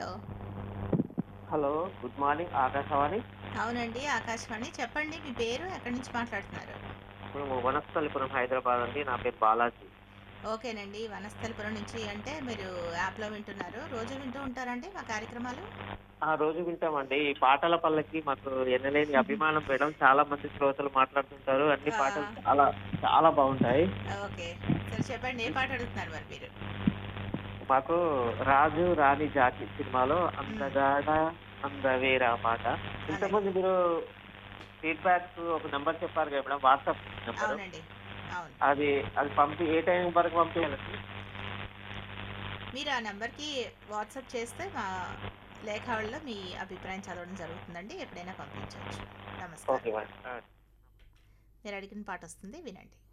Hello hello good morning Akashvani అవునండి ఆకాశవాణి చెప్పండి మీ పేరు ఎక్కడి నుంచి మాట్లాడుతున్నారు మేము వనస్థలిపురం హైదరాబాద్ అండి నా పేరు బాలాజీ ఓకేనండి వనస్థలిపురం నుంచి అంటే మీరు యాప్లో వింటున్నారు రోజు వింటూ ఉంటారండి మా కార్యక్రమాలు ఆ రోజు వింటామండి ఈ పాటల పల్లకి మాకు ఎనలేని అభిమానం మేడం చాలా మంది శ్రోతలు మాట్లాడుతుంటారు అన్ని ఆ. పాటలు చాలా చాలా బాగుంటాయి ఓకే సరే చెప్పండి ఏ పాట అడుగుతున్నారు మరి మీరు మాకు రాజు రాణి జాకి సినిమాలో అందగాడ అందవేరా పాట ఇంతకుముందు మీరు ఫీడ్బ్యాక్ ఒక నెంబర్ చెప్పారు కదా మేడం వాట్సాప్ నెంబర్ అవునండి అవును అది అది పంపి ఏ టైం వరకు పంపించాలండి మీరు ఆ నెంబర్కి వాట్సాప్ చేస్తే మా లేఖావళిలో మీ అభిప్రాయం చదవడం జరుగుతుందండి ఎప్పుడైనా పంపించవచ్చు నమస్కారం ఓకే మేడం మీరు అడిగిన పాట వస్తుంది వినండి